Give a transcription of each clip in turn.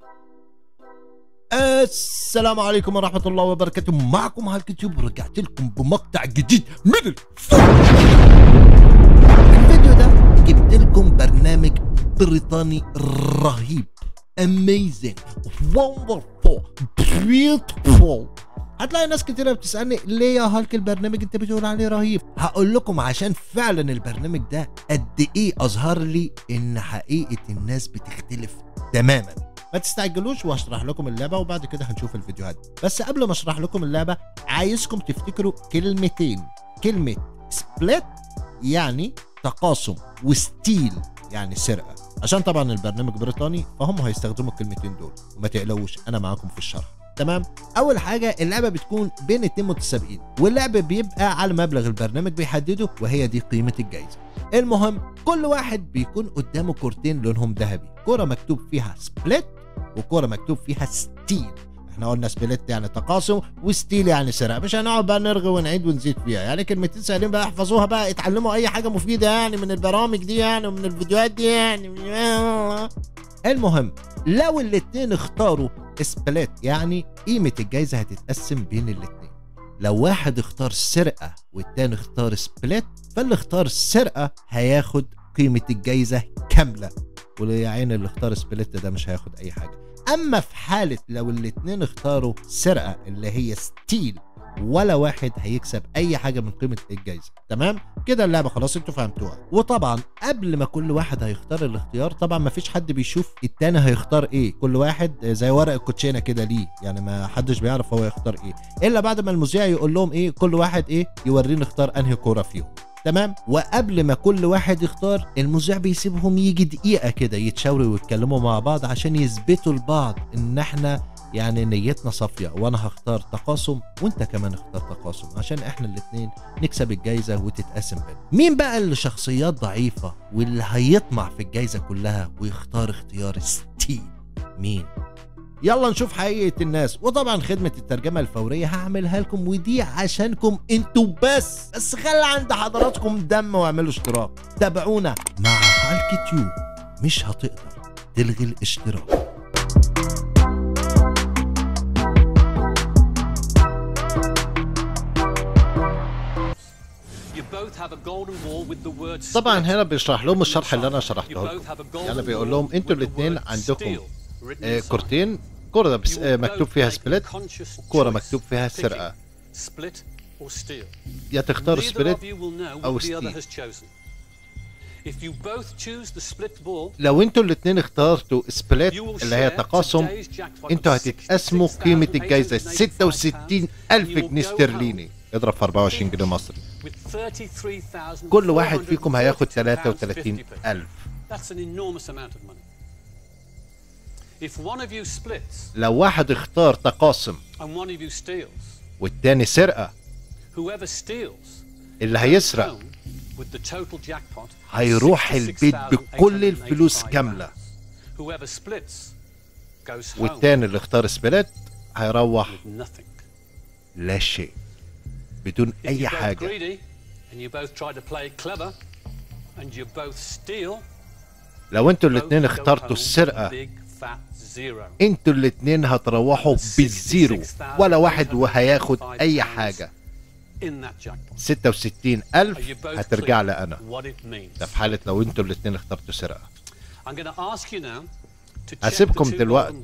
السلام عليكم ورحمة الله وبركاته معكم على اليوتيوب ورجعت لكم بمقطع جديد من الفيلم الفيديو ده جبت لكم برنامج بريطاني رهيب amazing wonderful beautiful هتلاقي ناس كتيرة بتسألني ليه يا هالك البرنامج انت بتقول عليه رهيب هقول لكم عشان فعلا البرنامج ده قد ايه اظهر لي ان حقيقة الناس بتختلف تماما ما تستعجلوش واشرح لكم اللعبة وبعد كده هنشوف الفيديوهات بس قبل ما اشرح لكم اللعبة عايزكم تفتكروا كلمتين كلمة سبليت يعني تقاسم وستيل يعني سرقة عشان طبعا البرنامج بريطاني فهم هيستخدموا الكلمتين دول وما تقلقوش انا معاكم في الشرح تمام اول حاجه اللعبه بتكون بين اتنين متسابقين واللعب بيبقى على مبلغ البرنامج بيحدده وهي دي قيمه الجائزه المهم كل واحد بيكون قدامه كورتين لونهم ذهبي كوره مكتوب فيها سبليت وكوره مكتوب فيها ستيل احنا قلنا سبليت يعني تقاسم وستيل يعني سرقه مش هنقعد بقى نرغي ونعيد ونزيد فيها يعني كلمتين سهلين بقى احفظوها بقى اتعلموا اي حاجه مفيده يعني من البرامج دي يعني ومن الفيديوهات دي يعني المهم لو الاتنين اختاروا سبليت يعني قيمة الجايزة هتتقسم بين الاتنين لو واحد اختار سرقة والتاني اختار سبليت فاللي اختار السرقة هياخد قيمة الجايزة كاملة واللي عين اللي اختار سبليت ده مش هياخد أي حاجة أما في حالة لو الاتنين اختاروا سرقة اللي هي ستيل ولا واحد هيكسب اي حاجه من قيمه الجائزه تمام كده اللعبه خلاص انتوا فهمتوها وطبعا قبل ما كل واحد هيختار الاختيار طبعا ما فيش حد بيشوف التاني هيختار ايه كل واحد زي ورق الكوتشينه كده ليه يعني ما حدش بيعرف هو يختار ايه الا بعد ما المذيع يقول لهم ايه كل واحد ايه يوريني اختار انهي كوره فيهم تمام وقبل ما كل واحد يختار المذيع بيسيبهم يجي دقيقه كده يتشاوروا ويتكلموا مع بعض عشان يثبتوا لبعض ان احنا يعني نيتنا صافية وانا هختار تقاسم وانت كمان اختار تقاسم عشان احنا الاتنين نكسب الجايزة وتتقسم بينا مين بقى اللي شخصيات ضعيفة واللي هيطمع في الجايزة كلها ويختار اختيار ستيل مين يلا نشوف حقيقة الناس وطبعا خدمة الترجمة الفورية هعملها لكم ودي عشانكم انتوا بس بس خلي عند حضراتكم دم واعملوا اشتراك تابعونا مع هالك تيوب مش هتقدر تلغي الاشتراك طبعا هنا بيشرح لهم الشرح اللي انا شرحته لكم يعني بيقول لهم انتوا الاثنين عندكم آه كورتين كوره بس آه مكتوب فيها سبليت كوره مكتوب فيها سرقه يا تختار سبليت او ستيل لو انتوا الاثنين اخترتوا سبليت اللي هي تقاسم انتوا هتتقسموا قيمة الجايزة 66 ألف جنيه استرليني اضرب في 24 جنيه مصري كل واحد فيكم هياخد 33 ألف لو واحد اختار تقاسم والتاني سرقة اللي هيسرق هيروح البيت بكل الفلوس كاملة والتاني اللي اختار سبليت هيروح لا شيء بدون اي حاجة لو انتوا الاتنين اخترتوا السرقة انتوا الاتنين هتروحوا بالزيرو ولا واحد وهياخد اي حاجة 66 ألف هترجع لي أنا ده في حالة لو انتوا الاتنين اخترتوا سرقة هسيبكم دلوقتي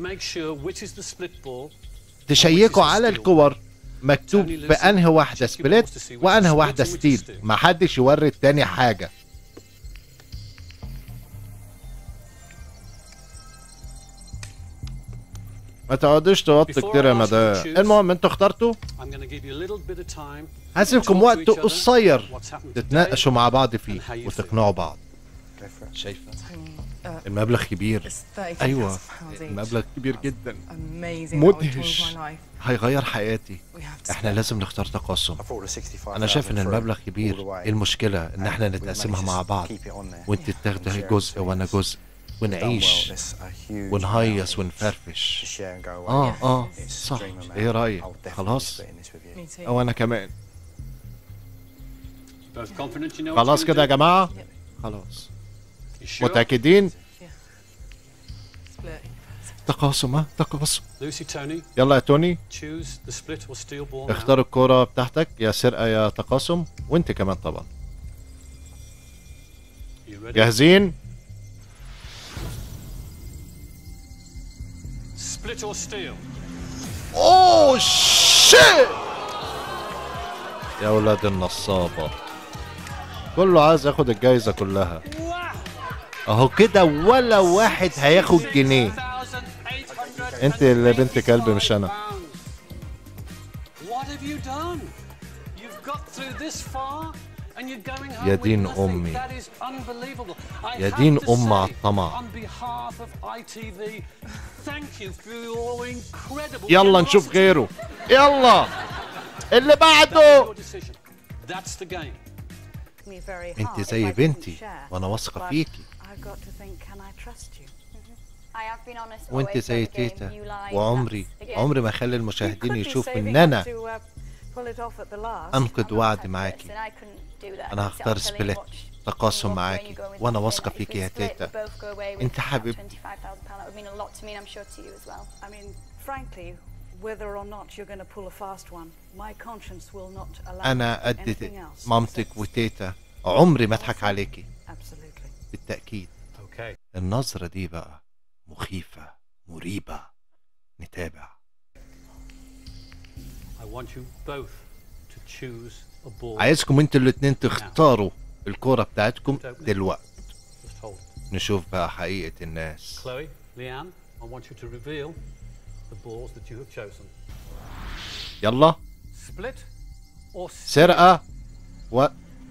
تشيكوا على الكور مكتوب بأنهي واحدة سبليت وأنهي واحدة ستيل ما حدش يوري التاني حاجة ما تقعدوش توطي كتير يا مدام المهم انتوا اخترتوا هسيبكم وقت قصير تتناقشوا مع بعض فيه وتقنعوا بعض شايفه المبلغ كبير ايوه المبلغ كبير جدا مدهش هيغير حياتي احنا لازم نختار تقاسم انا شايف ان المبلغ كبير ايه المشكله ان احنا نتقسمها مع بعض وانت تاخدي جزء وانا جزء ونعيش ونهيص ونفرفش اه اه صح ايه رايك خلاص او انا كمان خلاص كده يا جماعه خلاص متاكدين تقاسم ها تقاسم Lucy Tony, يلا يا توني choose the split or steel ball now. اختار الكرة بتاعتك يا سرقة يا تقاسم وانت كمان طبعا You ready? جاهزين Split or steel? اوه شيت يا ولاد النصابة كله عايز ياخد الجايزة كلها اهو كده ولا واحد هياخد جنيه انت اللي بنت كلب مش انا What have you done? You've got through this far and you're going home يا with دين nothing. أمي. That is unbelievable. I يا have دين to أم say, على الطمع. On behalf of ITV, thank you for your incredible يلا نشوف generosity. غيره يلا اللي That's بعده your decision. That's the game. me very انت hard if زي I didn't بنتي share. وانا واثقة But فيكي I've got to think, can I trust you? I have been honest وانت always زي from the game. تيتا You lie. وعمري That's the game. عمري ما اخلي You المشاهدين could be يشوفوا saving ان up انا to, uh, pull it off at the last. انقذ I'm not وعد the type of معاكي person. I couldn't do that. انا So I'll هختار tell you سبليت what, تقاسم you walk away, معاكي you go with وانا nothing. واثقة If فيكي we يا split, تيتا we both go away with انت about حبيب 25,000 pound. That would mean a lot to me and I'm sure to you as well. I mean, frankly, whether or not you're going to pull a fast one, my conscience will not allow انا me to do قد anything else. مامتك So- وتيتا عمري ما اضحك عليكي Absolutely. بالتأكيد Okay. النظرة دي بقى مخيفة مريبة نتابع I want you both to choose a ball. عايزكم انتوا الاتنين تختاروا الكرة بتاعتكم دلوقتي Just hold it. نشوف بقى حقيقة الناس Chloe, Leanne, I want you to reveal the balls that you have chosen. يلا Split or steel? سرقة و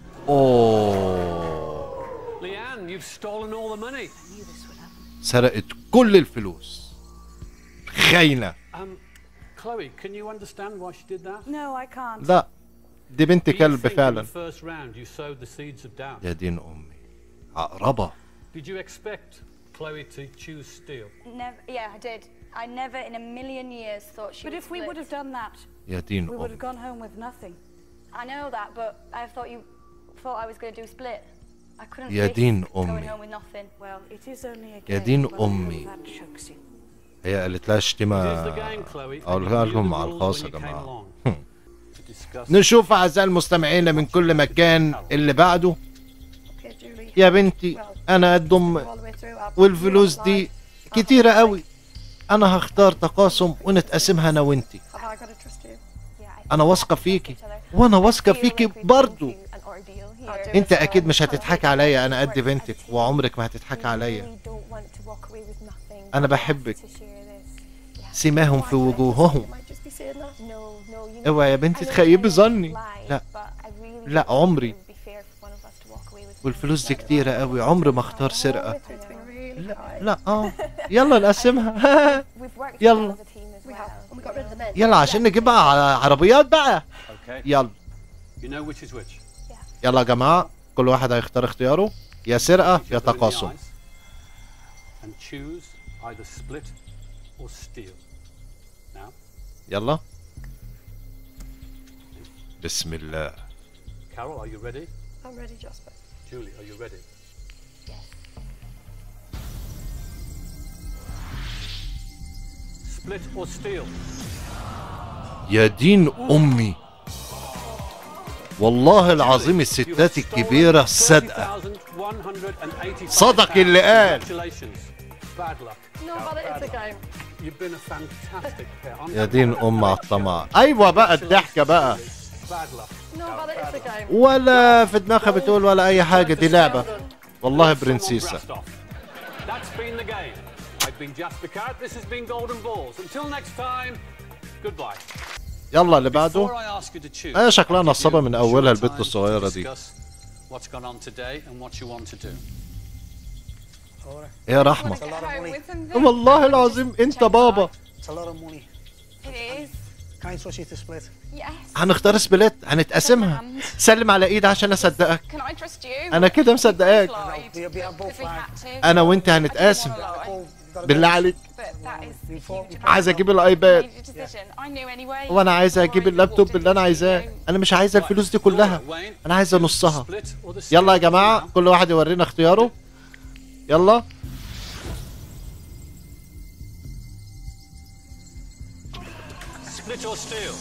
اوه Leanne, you've stolen all the money. I knew this would happen. سرقت كل الفلوس خاينة Um, Chloe, can you understand why she did that? No, I can't. لا دي بنت Do you كلب think in فعلا the first round you sowed the seeds of doubt? يا دين امي عقربة Did you expect Chloe to choose steel? Never. Yeah, I did. I never in a million years thought she But would if we split. would have done that, يا دين we would have امي gone home with nothing. I know that, but I thought you thought I was going to do split. I couldn't يا risk دين going أمي. home with nothing. Well, it is only a يا game. دين but I know أمي. That shocks you. هي قالت لها It is the شتيمة game, Chloe. and اقولها you knew لهم the على rules الخاص when يا you came جماعة along to discuss نشوف اعزائي المستمعين من كل مكان اللي بعده Okay, Julie. يا بنتي انا قد ام All the way through. I'll- والفلوس you're دي live. كتيرة قوي انا هختار تقاسم ونتقاسمها انا وانتي Have I got to trust you? Yeah, I انا think واثقة we trust فيكي each other. وانا I واثقة feel فيكي like we've been برضو through an ordeal here. do انت it. اكيد مش هتضحكي عليا انا قد بنتك وعمرك ما هتضحكي عليا أنا بحبك. سماهم في وجوههم اوعى يا بنتي تخيبي ظني لا لا عمري والفلوس دي كتيرة قوي عمري ما اختار سرقة لا لا اه يلا نقسمها يلا. يلا عشان نجيبها على عربيات بقى Okay. يلا You know which is which. يلا يا جماعة كل واحد هيختار اختياره يا سرقة Each يا other in the تقاسم eyes And choose either split or steel. Now, يلا بسم الله Carol, are you ready? I'm ready, Jasper. Julie, are you ready? Yes. Split or steel? يا دين امي والله العظيم الستات الكبيرة صدقة صدق اللي قال. Congratulations. Bad luck. No, but it's a game. You've been a fantastic pair. I'm يا دين ام على الطمع ايوه بقى الضحكة بقى Bad luck. No, but it's a game. ولا في دماغها بتقول ولا اي حاجة دي لعبة والله برنسيسة Someone brassed off. That's been the game. I've been Jasper Carrot. This has been Golden Balls. Until next time, goodbye. يلا اللي Before بعده I ask you to choose, هي شكلها I'll give نصابة you من a أولها short البت time الصغيرة to دي. discuss What's gone on today and what you want to do. يا رحمة Get home with some والله العظيم انت بابا It's a lot of money. It is. Can I trust you to split? Yes. هنختار سبليت هنتقاسمها سلم على ايد عشان اصدقك Can I trust you? انا كده مصدقاك We, we have both Because we lied. had to. انا وانت هنتقاسم I didn't wanna lie, Both got بالله عليك But that is a huge عايز اجيب I الايباد made a decision. I knew anyway. وانا عايز اجيب اللابتوب اللي انا عايزاه انا مش عايزه الفلوس دي كلها Wayne, انا عايزه choose نصها split or the يلا يا steel جماعه now. كل واحد يورينا اختياره يلا split or steal.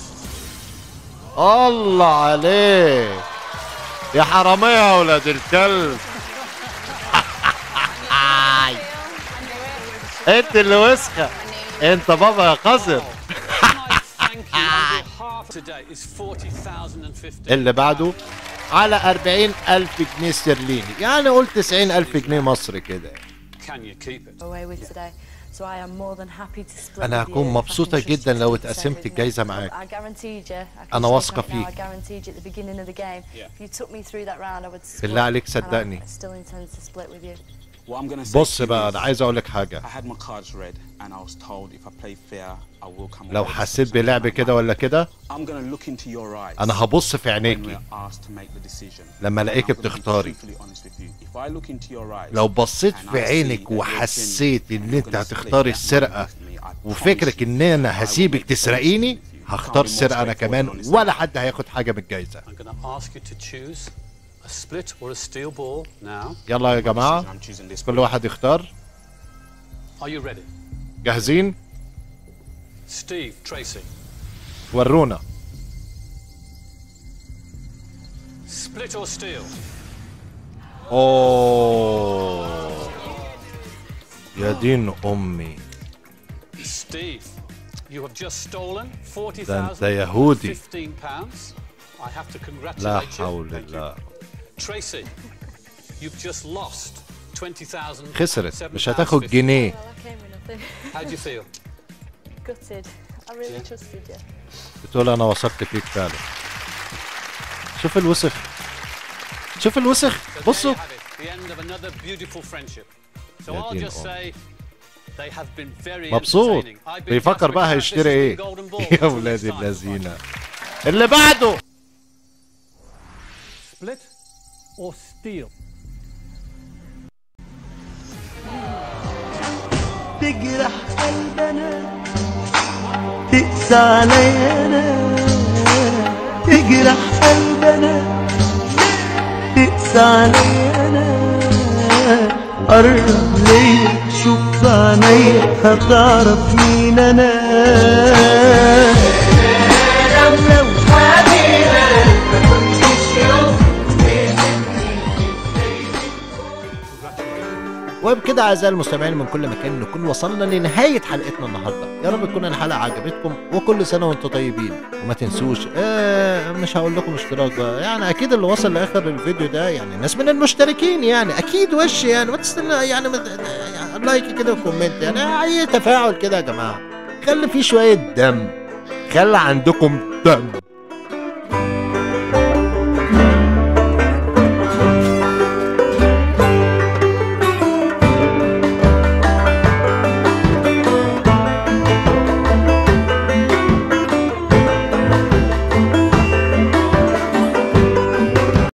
الله عليك يا حرامية يا ولاد الكلب انت اللي وسخة انت بابا يا قذر Can I thank you on behalf today is 40,015 اللي بعده على أربعين ألف جنيه استرليني يعني قول تسعين ألف جنيه مصري كده Can you keep it? away with today. So I am more than happy to split أنا with you هكون if I مبسوطة can trust جدا you لو 50% اتقسمت with me. الجايزة معاك. I guaranteed you. I can أنا say واثقة right now, فيك. I guaranteed you at the beginning of the game. Yeah. If you took me through that round, I would split. بالله عليك and I صدقني. still intend to split with you. What I'm gonna say بص to you بقى is, أنا عايز أقول لك حاجة I had my cards read and I was told if I play fair I will come لو away with حسيت something بلعب in my كده mind. ولا كده I'm gonna look into your eyes أنا هبص في when عينيكي we're asked to make the decision. لما And ألاقيك I'm gonna be بتختاري. truthfully honest with you. If I look into your eyes لو بصيت and في I see عينك that you're وحسيت genuine ان and انت you're gonna هتختاري split that السرقة money with me, I وفكرك promise ان you انا I will هسيبك make the تسرقيني decision with you. هختار Can't be more السرقة انا straightforward كمان and honest ولا than that. حد هياخد حاجة من الجايزة I'm going to ask you to choose a split or a steel ball now. يلا يا جماعة I'm choosing this كل واحد يختار Are you ready? جاهزين Steve, Tracy. ورونا Split or steal? اوه يا دين امي Steve, you have just stolen ده أنت يهودي. 40,015 pounds. I have to congratulate لا you. حول Thank you. الله Tracy, you've just lost 20,000. خسرت مش هتاخد جنيه Well, I came with nothing. How do you feel? Gutted. I really trusted you. بتقول انا وثقت فيك فعلا شوف الوسخ شوف الوسخ So there بصوا you have it, the end of another beautiful friendship. So يا I'll دين just أمي. say they have been very مبسوط entertaining. I've been بيفكر just بقى because هيشتري this has ايه been golden ball. يا Until ولاد next time. اللذينه اللي بعده split or steal? تجرح قلبنا تقسى علينا تجرح قلبنا تقسى علينا قرب ليا شوف في عينيا هتعرف مين انا لو وبكده اعزائي المستمعين من كل مكان نكون وصلنا لنهايه حلقتنا النهارده يا رب تكون الحلقه عجبتكم وكل سنه وانتم طيبين وما تنسوش آه مش هقول لكم اشتراك بقى يعني اكيد اللي وصل لاخر الفيديو ده يعني ناس من المشتركين يعني اكيد وش يعني ما تستنى يعني, ما يعني لايك كده وكومنت يعني اي تفاعل كده يا جماعه خلي فيه شويه دم خلي عندكم دم